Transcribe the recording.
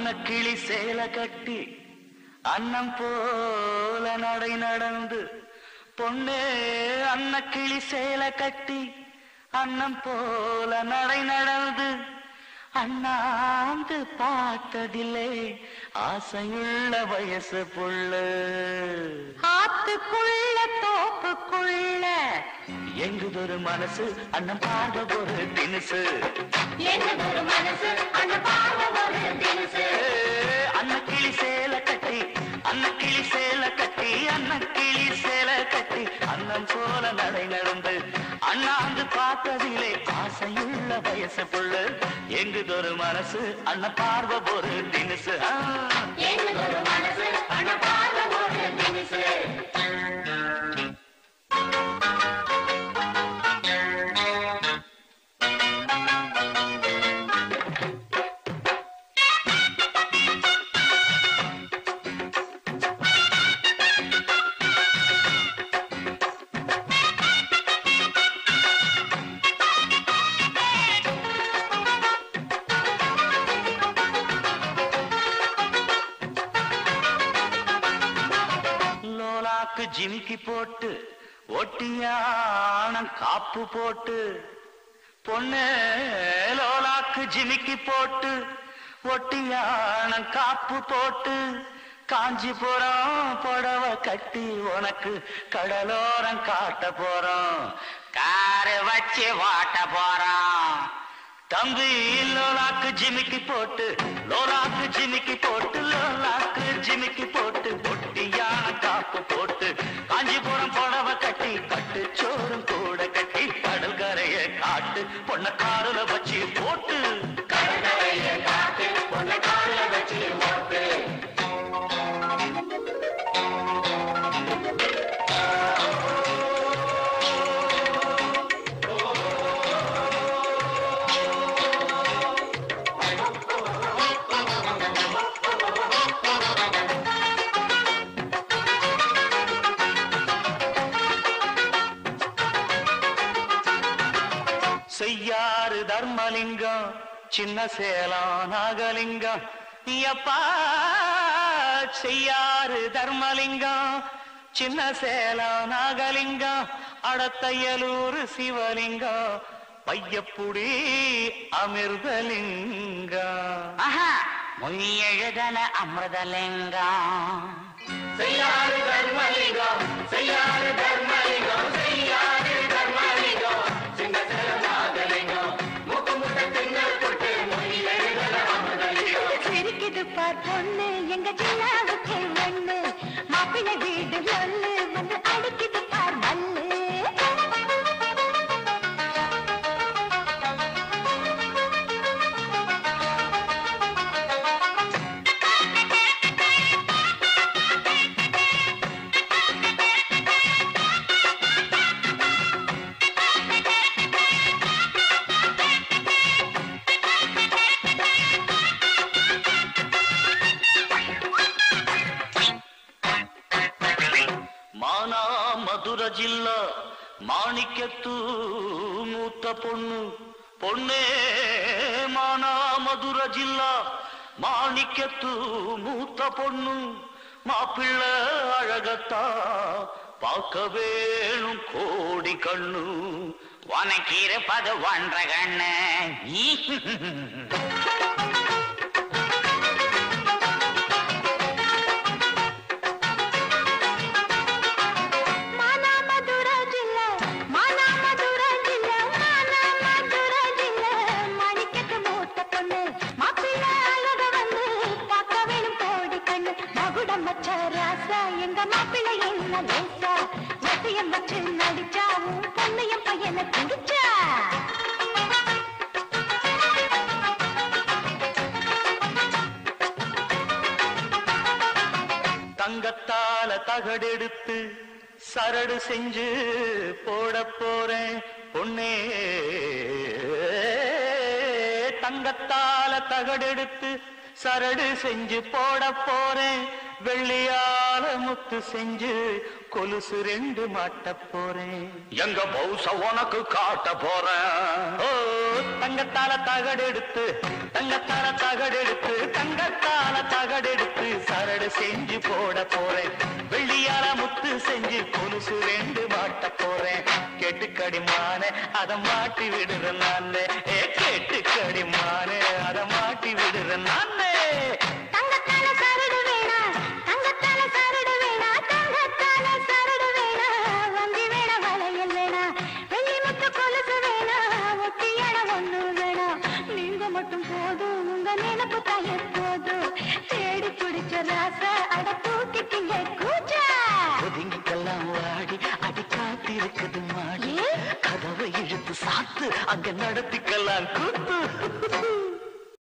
அன்னக்கிளி சேலை கட்டி அன்னம் போல நடை நடந்து பொண்ணே அன்னக்கிளி சேலை கட்டி அன்னம் போல நடை நடந்து அண்ணாந்து பார்த்ததில்லை ஆசையுள்ள வயசு புள்ள ஆத்துக்குள்ள தோப்புக்குள்ள எங்குதொரு மனசு அண்ணன் பார்வை ஒரு தினுசு என்னதொரு மனசு அந்த பார்வை ஒரு தினசு அன்னக்கிளி சேலை கட்டி அன்னக்கிளி சேலை கட்டி அன்னக்கிளி சேலை கட்டி அன்னம் போல நடை நடந்து அண்ணாந்து பார்த்ததிலே ஆசையுள்ள வயசு புள்ள எங்குதொரு மனசு அண்ணன் பார்வை ஒரு தினுசு ஆ. என்னதொரு மனசு அந்த பார்வை ஒரு தினசு லோலாக்கு ஜிமிக்கி போட்டு ஒட்டியானம் காப்பு போட்டு பொண்ணு லோலாக்கு ஜிமிக்கி போட்டு ஒட்டியானம் காப்பு போட்டு காஞ்சிபுரம் புடவ கட்டி உனக்கு கடலோரம் காட்ட போறோம் காரு வச்சு வாட்ட போறோம் தம்பி லோலாக்கு ஜிமிக்கி போட்டு லோலாக்கு ஜிமிக்கி போட்டு லோலாக்கு ஜிமிக்கி போட்டு பொட்டியான காப்பு போட்டு காஞ்சிபுரம் புடவை கட்டி கட்டு சோறும் கூட கட்டி கடல் கரைய காட்டு பொண்ண காருல வச்சு போட்டு கடற்கரையை காத்து உன்னை கால்ல வச்சு ஓட்டு செய்யாறு தர்மலிங்கம் சின்ன சேலம் நாகலிங்கம் ஐயப்பா செய்யாறு தர்மலிங்கம் சின்ன சேலம் நாகலிங்கம் அடத்தையலூர் சிவலிங்கம் பையப்புடி அமிர்தலிங்கம் மொய்யெழுதன அமிர்தலிங்கம் செய்யாறு தர்மலிங்கம் செய்யாறு தர்மலிங்கம் செய்யாறு தர்மலிங்கம் சின்ன செலநாதலிங்கம் முக்கு முட்டை திங்கள் கொட்டு மொழி எழுதல அமுதலிங்கம் சிரிக்குது பார் பொண்ணு எங்க ஜில்லாவுக்கு ஒண்ணு மாப்பிள்ளை வீடு ஒண்ணு வந்து அடிக்குது பார் மல்லு ಮಾನಾ ಮಧುರ ಜಿಲ್ಲಾ ಮಾಣಿಕ್ಯತ್ತು ಮೂத்த பொண்ணு பொண்ணே மானா மதுர ஜில்லா மாணிக்கத்து மூத்த பொண்ணு மாப்பிள்ள அழகத்தா பார்க்க வேணும் கோடி கண்ணு உனக்கு இருப்பது ஒன்ற கண்ணு மானா மதுர ஜில்ல மானா மதுர ஜில்ல மானா மதுர ஜில்ல மணிக்கட்டு மூத்த பொண்ணு மாப்பிள்ளை அழக வந்து பார்க்க வேணும் கோடி கண்ணு மகுடம் வச்ச ராசா எங்க மாப்பிள்ளை என்ன லேசா வசியம் வச்சு நடிச்சா உன் பொண்ணையும் பையனை குடிச்சா தங்கத்தால தகடெடுத்து சரடு செஞ்சு போட போறேன் பொண்ணே தங்கத்தால தகடெடுத்து சரடு செஞ்சு போட போறேன் வெள்ளியால முத்து செஞ்சு கொலுசு ரெண்டு மாட்ட போறேன் எங்க பௌச உனக்கு காட்ட போறேன் ஓ தங்கத்தால தகடெடுத்து தங்கத்தால தகடெடுத்து தங்கத்தால சரடெடுத்து சரடு செஞ்சு போட போறேன் வெள்ளியார முத்து செஞ்சு கொலுசு ரெண்டு மாட்ட போறேன் கேட்டுக்கடிமான அத மாட்டி விடுறேன் நானே ஏ கேட்டுக்கடிமான அத மாட்டி விடுறேன் நானே தங்கத்தால சரடு வேணா தங்கத்தால சரடு வேணா தங்கத்தால சரடு வேணா வந்தி வேணா வளையல் வேணா வெள்ளி முத்து கொலுசு வேணா ஒட்டியாட ஒண்ணு வேணா நீங்க மட்டும் போதும் உங்க நினைப்பு தான் எப்போதும் தேடி பிடிச்ச ராச அட தூக்கிட்டீங்க கூச்சா ஒதுங்கிக்கெல்லாம் வாடி அடி காத்திருக்குது மாடி கதவை இழுத்து சாத்து அங்க நடத்திக்கலாம் கூத்து